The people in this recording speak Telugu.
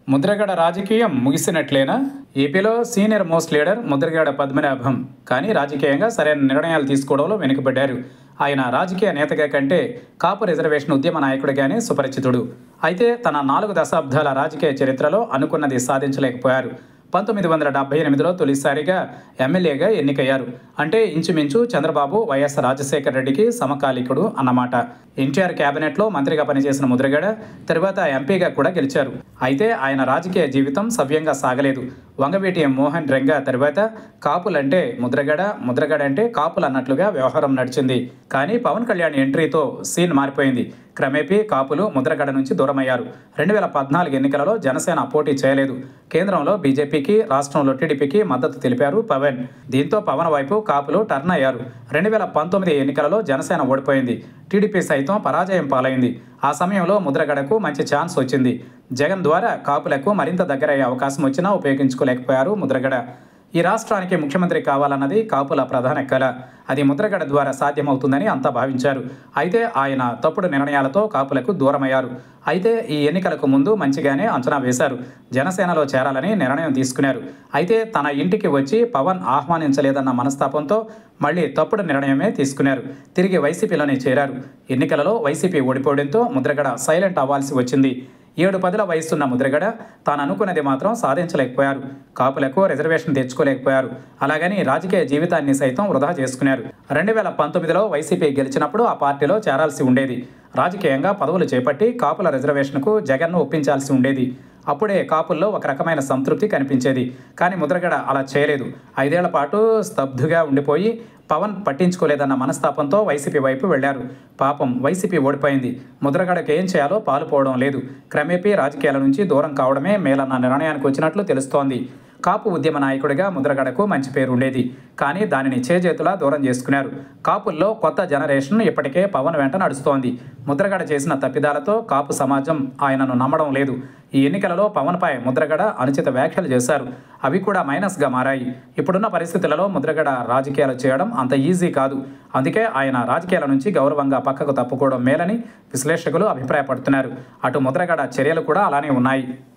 ముద్రగడ రాజకీయం ముగిసినట్లేనా ఏపీలో senior most leader Mudragada Padmanabham కానీ రాజకీయంగా సరైన నిర్ణయాలు తీసుకోవడంలో వెనుకబడ్డారు ఆయన రాజకీయ నేతగా కంటే కాపు రిజర్వేషన్ ఉద్యమ నాయకుడిగానే సుపరిచితుడు అయితే తన నాలుగు దశాబ్దాల రాజకీయ చరిత్రలో అనుకున్నది సాధించలేకపోయారు పంతొమ్మిది వందల డెబ్బై ఎనిమిదిలో తొలిసారిగా ఎమ్మెల్యేగా ఎన్నికయ్యారు అంటే ఇంచుమించు చంద్రబాబు వైఎస్ రాజశేఖర రెడ్డికి సమకాలీకుడు అన్నమాట ఎన్టీఆర్ కేబినెట్లో మంత్రిగా పనిచేసిన ముద్రగడ తర్వాత ఎంపీగా కూడా గెలిచారు అయితే ఆయన రాజకీయ జీవితం సవ్యంగా సాగలేదు వంగవీటి మోహన్ రెంగ తర్వాత కాపులంటే ముద్రగడ ముద్రగడ అంటే కాపులు అన్నట్లుగా వ్యవహారం నడిచింది కానీ పవన్ కళ్యాణ్ ఎంట్రీతో సీన్ మారిపోయింది క్రమేపీ కాపులు ముద్రగడ నుంచి దూరమయ్యారు రెండు వేల పద్నాలుగు ఎన్నికలలో జనసేన పోటీ చేయలేదు కేంద్రంలో బీజేపీకి రాష్ట్రంలో టీడీపీకి మద్దతు తెలిపారు పవన్ దీంతో పవన్ వైపు కాపులు టర్న్ అయ్యారు రెండు వేల పంతొమ్మిది ఎన్నికలలో జనసేన ఓడిపోయింది టీడీపీ సైతం పరాజయం పాలైంది ఆ సమయంలో ముద్రగడకు మంచి ఛాన్స్ వచ్చింది జగన్ ద్వారా కాపులకు మరింత దగ్గరయ్యే అవకాశం వచ్చినా ఉపయోగించుకోలేకపోయారు ముద్రగడ ఈ రాష్ట్రానికి ముఖ్యమంత్రి కావాలన్నది కాపుల ప్రధాన కళ అది ముద్రగడ ద్వారా సాధ్యమవుతుందని అంతా భావించారు అయితే ఆయన తప్పుడు నిర్ణయాలతో కాపులకు దూరమయ్యారు అయితే ఈ ఎన్నికలకు ముందు మంచిగానే అంచనా వేశారు జనసేనలో చేరాలని నిర్ణయం తీసుకున్నారు అయితే తన ఇంటికి వచ్చి పవన్ ఆహ్వానించలేదన్న మనస్తాపంతో మళ్ళీ తప్పుడు నిర్ణయమే తీసుకున్నారు తిరిగి వైసీపీలోనే చేరారు ఎన్నికలలో వైసీపీ ఓడిపోవడంతో ముద్రగడ సైలెంట్ అవ్వాల్సి వచ్చింది ఏడు పదుల వయసున్న ముద్రగడ తాను అనుకున్నది మాత్రం సాధించలేకపోయారు కాపులకు రిజర్వేషన్ తెచ్చుకోలేకపోయారు అలాగని రాజకీయ జీవితాన్ని సైతం వృధా చేసుకున్నారు రెండు వేల పంతొమ్మిదిలో వైసీపీ గెలిచినప్పుడు ఆ పార్టీలో చేరాల్సి ఉండేది రాజకీయంగా పదవులు చేపట్టి కాపుల రిజర్వేషన్కు జగన్ను ఒప్పించాల్సి ఉండేది అప్పుడే కాపుల్లో ఒక రకమైన సంతృప్తి కనిపించేది కానీ ముద్రగడ అలా చేయలేదు ఐదేళ్ల పాటు స్తబ్దుగా ఉండిపోయి పవన్ పట్టించుకోలేదన్న మనస్తాపంతో వైసీపీ వైపు వెళ్లారు పాపం వైసీపీ ఓడిపోయింది ముద్రగడకు ఏం చేయాలో పాలుపోవడం లేదు క్రమేపీ రాజకీయాల నుంచి దూరం కావడమే మేలన్న నిర్ణయానికి వచ్చినట్లు తెలుస్తోంది కాపు ఉద్యమ నాయకుడిగా ముద్రగడకు మంచి పేరు ఉండేది కానీ దానిని చేజేతులా దూరం చేసుకున్నారు కాపుల్లో కొత్త జనరేషన్ ఇప్పటికే పవన్ వెంట నడుస్తోంది ముద్రగడ చేసిన తప్పిదాలతో కాపు సమాజం ఆయనను నమ్మడం లేదు ఈ ఎన్నికలలో పవన్పై ముద్రగడ అనుచిత వ్యాఖ్యలు చేశారు అవి కూడా మైనస్గా మారాయి ఇప్పుడున్న పరిస్థితులలో ముద్రగడ రాజకీయాలు చేయడం అంత ఈజీ కాదు అందుకే ఆయన రాజకీయాల నుంచి గౌరవంగా పక్కకు తప్పుకోవడం మేలని విశ్లేషకులు అభిప్రాయపడుతున్నారు అటు ముద్రగడ చర్యలు కూడా అలానే ఉన్నాయి